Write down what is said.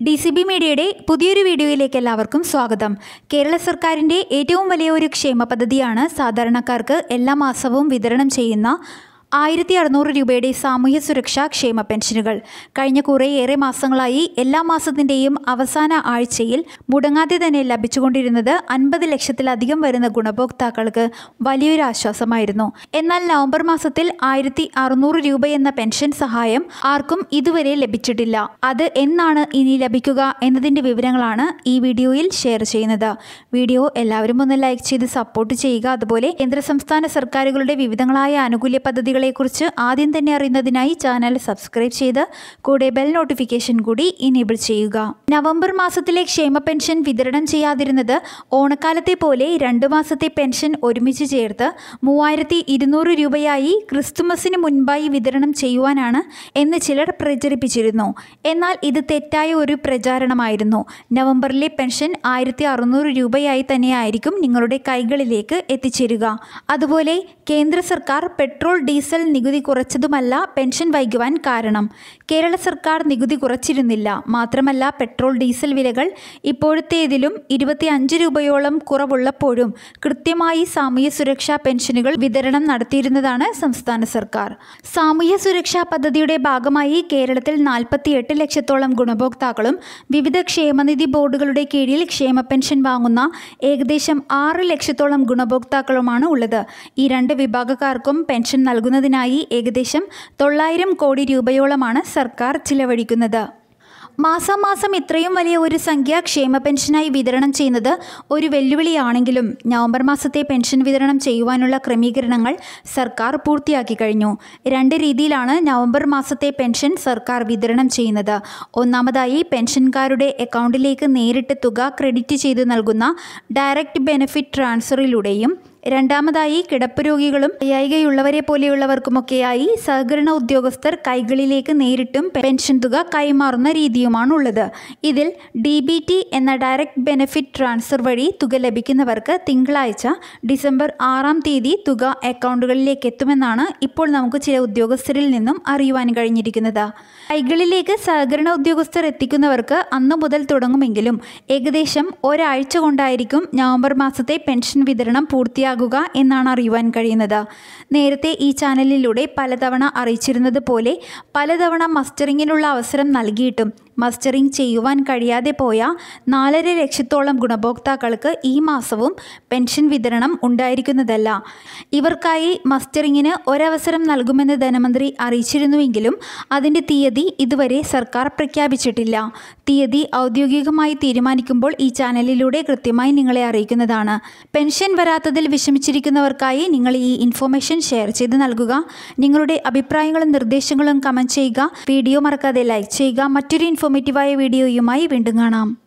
D C B മീഡിയയുടെ പുതിയൊരു വീഡിയോയിലേക്ക് എല്ലാവർക്കും സ്വാഗതം കേരള സർക്കാരിൻ്റെ ഏറ്റവും വലിയ ഒരു ക്ഷേമ പദ്ധതിയാണ് സാധാരണക്കാർക്ക് എല്ലാ മാസവും വിതരണം ചെയ്യുന്ന ആയിരത്തി അറുന്നൂറ് രൂപയുടെ സാമൂഹ്യ സുരക്ഷാ ക്ഷേമ പെൻഷനുകൾ കഴിഞ്ഞ കുറേയേറെ മാസങ്ങളായി എല്ലാ മാസത്തിൻ്റെയും അവസാന ആഴ്ചയിൽ മുടങ്ങാതെ തന്നെ ലഭിച്ചുകൊണ്ടിരുന്നത് അൻപത് ലക്ഷത്തിലധികം വരുന്ന ഗുണഭോക്താക്കൾക്ക് വലിയൊരു ആശ്വാസമായിരുന്നു എന്നാൽ നവംബർ മാസത്തിൽ ആയിരത്തി അറുന്നൂറ് രൂപ എന്ന പെൻഷൻ സഹായം ആർക്കും ഇതുവരെ ലഭിച്ചിട്ടില്ല അത് എന്നാണ് ഇനി ലഭിക്കുക എന്നതിൻ്റെ വിവരങ്ങളാണ് ഈ വീഡിയോയിൽ ഷെയർ ചെയ്യുന്നത് വീഡിയോ എല്ലാവരും ഒന്ന് ലൈക്ക് ചെയ്ത് സപ്പോർട്ട് ചെയ്യുക അതുപോലെ കേന്ദ്ര സംസ്ഥാന സർക്കാരുകളുടെ വിവിധങ്ങളായ ആനുകൂല്യ പദ്ധതികളെക്കുറിച്ച് ആദ്യം തന്നെ അറിയുന്നതിനായി ചാനൽ സബ്സ്ക്രൈബ് ചെയ്ത് കൂടെ ബെൽ നോട്ടിഫിക്കേഷൻ കൂടി ഇനേബിൾ ചെയ്യുക നവംബർ മാസത്തിലെ ക്ഷേമ പെൻഷൻ വിതരണം ചെയ്യാതിരുന്നത് ഓണക്കാലത്തെ പോലെ രണ്ടു മാസത്തെ പെൻഷൻ ഒരുമിച്ച് ചേർത്ത് മൂവായിരത്തി ഇരുന്നൂറ് രൂപയായി ക്രിസ്തുമസിന് മുൻപായി വിതരണം ചെയ്യുവാനാണ് എന്ന് ചിലർ പ്രചരിപ്പിച്ചിരുന്നു എന്നാൽ ഇത് തെറ്റായ ഒരു പ്രചാരണമായിരുന്നു നവംബറിലെ പെൻഷൻ ആയിരത്തി അറുന്നൂറ് രൂപയായി തന്നെയായിരിക്കും നിങ്ങളുടെ കൈകളിലേക്ക് എത്തിച്ചേരുക അതുപോലെ കേന്ദ്ര സർക്കാർ പെട്രോൾ ഡീസൽ നികുതി കുറച്ചതുമല്ല പെൻഷൻ വൈകുവാൻ കാരണം കേരള സർക്കാർ നികുതി കുറച്ചിരുന്നില്ല മാത്രമല്ല പെട്രോൾ ഡീസൽ വിലകൾ ഇപ്പോഴത്തേതിലും ഇരുപത്തി അഞ്ച് രൂപയോളം കുറവുള്ളപ്പോഴും കൃത്യമായി സാമൂഹ്യ സുരക്ഷാ പെൻഷനുകൾ വിതരണം നടത്തിയിരുന്നതാണ് സംസ്ഥാന സർക്കാർ സാമൂഹ്യ സുരക്ഷാ പദ്ധതിയുടെ ഭാഗമായി കേരളത്തിൽ നാൽപ്പത്തിയെട്ട് ലക്ഷത്തോളം ഗുണഭോക്താക്കളും വിവിധ ക്ഷേമനിധി ബോർഡുകളുടെ കീഴിൽ ക്ഷേമ പെൻഷൻ വാങ്ങുന്ന ഏകദേശം ആറ് ലക്ഷത്തോളം ഗുണഭോക്താക്കളുമാണ് ഉള്ളത് ഈ രണ്ട് വിഭാഗക്കാർക്കും പെൻഷൻ നൽകുന്നതിനായി ഏകദേശം തൊള്ളായിരം കോടി രൂപയോളമാണ് സർക്കാർ ചിലവഴിക്കുന്നത് മാസാമാസം ഇത്രയും വലിയ ഒരു സംഖ്യ ക്ഷേമ പെൻഷനായി വിതരണം ചെയ്യുന്നത് ഒരു വെല്ലുവിളിയാണെങ്കിലും നവംബർ മാസത്തെ പെൻഷൻ വിതരണം ചെയ്യുവാനുള്ള ക്രമീകരണങ്ങൾ സർക്കാർ പൂർത്തിയാക്കി കഴിഞ്ഞു രണ്ട് രീതിയിലാണ് നവംബർ മാസത്തെ പെൻഷൻ സർക്കാർ വിതരണം ചെയ്യുന്നത് ഒന്നാമതായി പെൻഷൻകാരുടെ അക്കൗണ്ടിലേക്ക് നേരിട്ട് തുക ക്രെഡിറ്റ് ചെയ്ത് നൽകുന്ന ഡയറക്റ്റ് ബെനിഫിറ്റ് ട്രാൻസ്ഫറിലൂടെയും രണ്ടാമതായി കിടപ്പ് രോഗികളും വൈയായികയുള്ളവരെ പോലെയുള്ളവർക്കുമൊക്കെയായി സഹകരണ ഉദ്യോഗസ്ഥർ കൈകളിലേക്ക് നേരിട്ടും പെൻഷൻ തുക കൈമാറുന്ന രീതിയുമാണുള്ളത് ഇതിൽ ഡി ബി ടി എന്ന ഡയറക്റ്റ് ബെനിഫിറ്റ് ട്രാൻസ്ഫർ വഴി തുക ലഭിക്കുന്നവർക്ക് തിങ്കളാഴ്ച ഡിസംബർ ആറാം തീയതി തുക അക്കൗണ്ടുകളിലേക്ക് എത്തുമെന്നാണ് ഇപ്പോൾ നമുക്ക് ചില ഉദ്യോഗസ്ഥരിൽ നിന്നും അറിയുവാൻ കഴിഞ്ഞിരിക്കുന്നത് കൈകളിലേക്ക് സഹകരണ ഉദ്യോഗസ്ഥർ എത്തിക്കുന്നവർക്ക് അന്നു മുതൽ തുടങ്ങുമെങ്കിലും ഏകദേശം ഒരാഴ്ച കൊണ്ടായിരിക്കും നവംബർ മാസത്തെ പെൻഷൻ വിതരണം പൂർത്തിയാകുക എന്നാണ് അറിയുവാൻ കഴിയുന്നത് നേരത്തെ ഈ ചാനലിലൂടെ പലതവണ അറിയിച്ചിരുന്നത് പോലെ പലതവണ മസ്റ്ററിങ്ങിനുള്ള അവസരം നൽകിയിട്ടും മസ്റ്ററിംഗ് ചെയ്യുവാൻ കഴിയാതെ പോയ നാലര ലക്ഷത്തോളം ഗുണഭോക്താക്കൾക്ക് ഈ മാസവും പെൻഷൻ വിതരണം ഉണ്ടായിരിക്കുന്നതല്ല ഇവർക്കായി മസ്റ്ററിങ്ങിന് ഒരവസരം നൽകുമെന്ന് ധനമന്ത്രി അറിയിച്ചിരുന്നുവെങ്കിലും അതിൻ്റെ തീയതി ഇതുവരെ സർക്കാർ പ്രഖ്യാപിച്ചിട്ടില്ല തീയതി ഔദ്യോഗികമായി തീരുമാനിക്കുമ്പോൾ ഈ ചാനലിലൂടെ കൃത്യമായി നിങ്ങളെ അറിയിക്കുന്നതാണ് പെൻഷൻ വരാത്തതിൽ വിഷമിച്ചിരിക്കുന്നവർക്കായി നിങ്ങൾ ഈ ഇൻഫോർമേഷൻ ഷെയർ ചെയ്ത് നൽകുക നിങ്ങളുടെ അഭിപ്രായങ്ങളും നിർദ്ദേശങ്ങളും കമൻറ്റ് ചെയ്യുക വീഡിയോ മറക്കാതെ ലൈക്ക് ചെയ്യുക മറ്റൊരു ഇൻഫോർമേറ്റീവായ വീഡിയോയുമായി വീണ്ടും കാണാം